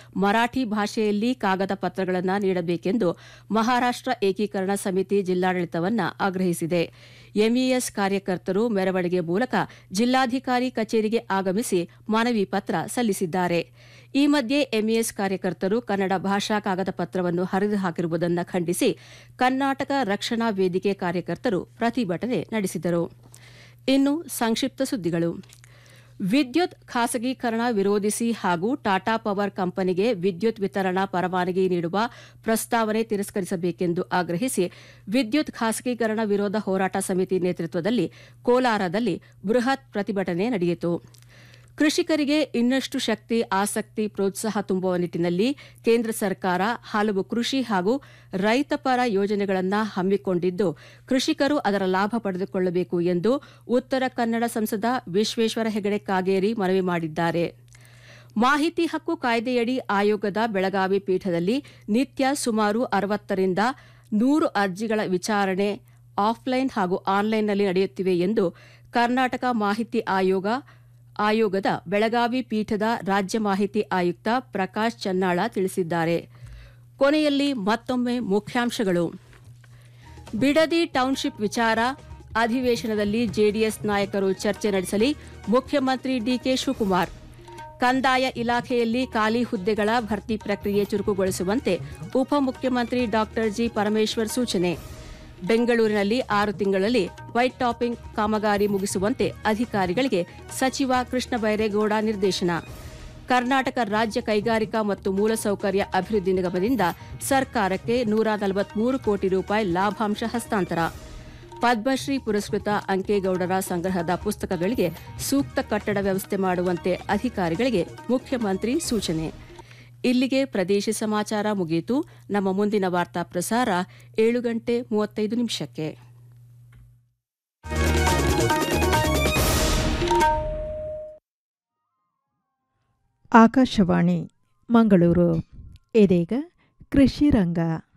ಮರಾಠಿ ಭಾಷೆಯಲ್ಲಿ ಕಾಗದ ಪತ್ರಗಳನ್ನು ನೀಡಬೇಕೆಂದು ಮಹಾರಾಷ್ಟ್ರ ಏಕೀಕರಣ ಸಮಿತಿ ಜಿಲ್ಲಾಡಳಿತವನ್ನು ಆಗ್ರಹಿಸಿದೆ ಎಂಇಎಸ್ ಕಾರ್ಯಕರ್ತರು ಮೆರವಣಿಗೆ ಮೂಲಕ ಜಿಲ್ಲಾಧಿಕಾರಿ ಕಚೇರಿಗೆ ಆಗಮಿಸಿ ಮನವಿ ಪತ್ರ ಸಲ್ಲಿಸಿದ್ದಾರೆ ಈ ಮಧ್ಯೆ ಎಂಇಎಸ್ ಕಾರ್ಯಕರ್ತರು ಕನ್ನಡ ಭಾಷಾ ಕಾಗದ ಪತ್ರವನ್ನು ಹರಿದು ಹಾಕಿರುವುದನ್ನು ಖಂಡಿಸಿ ಕರ್ನಾಟಕ ರಕ್ಷಣಾ ವೇದಿಕೆ ಕಾರ್ಯಕರ್ತರು ಪ್ರತಿಭಟನೆ ನಡೆಸಿದರು ಇನ್ನು ಸಂಕ್ಷಿಪ್ತ ಸುದ್ದಿಗಳು ವಿದ್ಯುತ್ ಖಾಸಗೀಕರಣ ವಿರೋಧಿಸಿ ಹಾಗೂ ಟಾಟಾ ಪವರ್ ಕಂಪನಿಗೆ ವಿದ್ಯುತ್ ವಿತರಣಾ ಪರವಾನಗಿ ನೀಡುವ ಪ್ರಸ್ತಾವನೆ ತಿರಸ್ಕರಿಸಬೇಕೆಂದು ಆಗ್ರಹಿಸಿ ವಿದ್ಯುತ್ ಖಾಸಗೀಕರಣ ವಿರೋಧ ಹೋರಾಟ ಸಮಿತಿ ನೇತೃತ್ವದಲ್ಲಿ ಕೋಲಾರದಲ್ಲಿ ಬೃಹತ್ ಪ್ರತಿಭಟನೆ ನಡೆಯಿತು ಕೃಷಿಕರಿಗೆ ಇನ್ನಷ್ಟು ಶಕ್ತಿ ಆಸಕ್ತಿ ಪ್ರೋತ್ಸಾಹ ತುಂಬುವ ನಿಟ್ಟಿನಲ್ಲಿ ಕೇಂದ್ರ ಸರ್ಕಾರ ಹಲವು ಕೃಷಿ ಹಾಗೂ ರೈತಪರ ಯೋಜನೆಗಳನ್ನು ಹಮ್ಮಿಕೊಂಡಿದ್ದು ಕೃಷಿಕರು ಅದರ ಲಾಭ ಪಡೆದುಕೊಳ್ಳಬೇಕು ಎಂದು ಉತ್ತರ ಕನ್ನಡ ಸಂಸದ ವಿಶ್ವೇಶ್ವರ ಹೆಗಡೆ ಕಾಗೇರಿ ಮನವಿ ಮಾಡಿದ್ದಾರೆ ಮಾಹಿತಿ ಹಕ್ಕು ಕಾಯ್ದೆಯಡಿ ಆಯೋಗದ ಬೆಳಗಾವಿ ಪೀಠದಲ್ಲಿ ನಿತ್ಯ ಸುಮಾರು ಅರವತ್ತರಿಂದ ನೂರು ಅರ್ಜಿಗಳ ವಿಚಾರಣೆ ಆಫ್ಲೈನ್ ಹಾಗೂ ಆನ್ಲೈನ್ನಲ್ಲಿ ನಡೆಯುತ್ತಿವೆ ಎಂದು ಕರ್ನಾಟಕ ಮಾಹಿತಿ ಆಯೋಗ ಆಯೋಗದ ಬೆಳಗಾವಿ ಪೀಠದ ರಾಜ್ಯ ಮಾಹಿತಿ ಆಯುಕ್ತ ಪ್ರಕಾಶ್ ಚನ್ನಾಳ ತಿಳಿಸಿದ್ದಾರೆ ಕೊನೆಯಲ್ಲಿ ಮತ್ತೊಮ್ಮೆ ಮುಖ್ಯಾಂಶಗಳು ಬಿಡದಿ ಟೌನ್ಶಿಪ್ ವಿಚಾರ ಅಧಿವೇಶನದಲ್ಲಿ ಜೆಡಿಎಸ್ ನಾಯಕರು ಚರ್ಚೆ ನಡೆಸಲಿ ಮುಖ್ಯಮಂತ್ರಿ ಡಿಕೆ ಶಿವಕುಮಾರ್ ಕಂದಾಯ ಇಲಾಖೆಯಲ್ಲಿ ಖಾಲಿ ಹುದ್ದೆಗಳ ಭರ್ತಿ ಪ್ರಕ್ರಿಯೆ ಚುರುಕುಗೊಳಿಸುವಂತೆ ಉಪಮುಖ್ಯಮಂತ್ರಿ ಡಾ ಜಿ ಪರಮೇಶ್ವರ್ ಸೂಚನೆ ಬೆಂಗಳೂರಿನಲ್ಲಿ ಆರು ತಿಂಗಳಲ್ಲಿ ವೈಟ್ ಟಾಪಿಂಗ್ ಕಾಮಗಾರಿ ಮುಗಿಸುವಂತೆ ಅಧಿಕಾರಿಗಳಿಗೆ ಸಚಿವ ಕೃಷ್ಣ ಬೈರೇಗೌಡ ನಿರ್ದೇಶನ ಕರ್ನಾಟಕ ರಾಜ್ಯ ಕೈಗಾರಿಕಾ ಮತ್ತು ಮೂಲಸೌಕರ್ಯ ಅಭಿವೃದ್ಧಿ ನಿಗಮದಿಂದ ಸರ್ಕಾರಕ್ಕೆ ನೂರ ನಲವತ್ಮೂರು ಕೋಟಿ ರೂಪಾಯಿ ಲಾಭಾಂಶ ಹಸ್ತಾಂತರ ಪದ್ಮಶ್ರೀ ಪುರಸ್ಕೃತ ಅಂಕೇಗೌಡರ ಸಂಗ್ರಹದ ಪುಸ್ತಕಗಳಿಗೆ ಸೂಕ್ತ ಕಟ್ಟಡ ವ್ಯವಸ್ಥೆ ಮಾಡುವಂತೆ ಅಧಿಕಾರಿಗಳಿಗೆ ಮುಖ್ಯಮಂತ್ರಿ ಸೂಚನೆ ಇಲ್ಲಿಗೆ ಪ್ರದೇಶ ಸಮಾಚಾರ ಮುಗಿಯಿತು ನಮ್ಮ ಮುಂದಿನ ವಾರ್ತಾ ಪ್ರಸಾರ ಏಳು ಗಂಟೆ ಮೂವತ್ತೈದು ನಿಮಿಷಕ್ಕೆ ಆಕಾಶವಾಣಿ ಮಂಗಳೂರು ಇದೀಗ ಕೃಷಿ ರಂಗ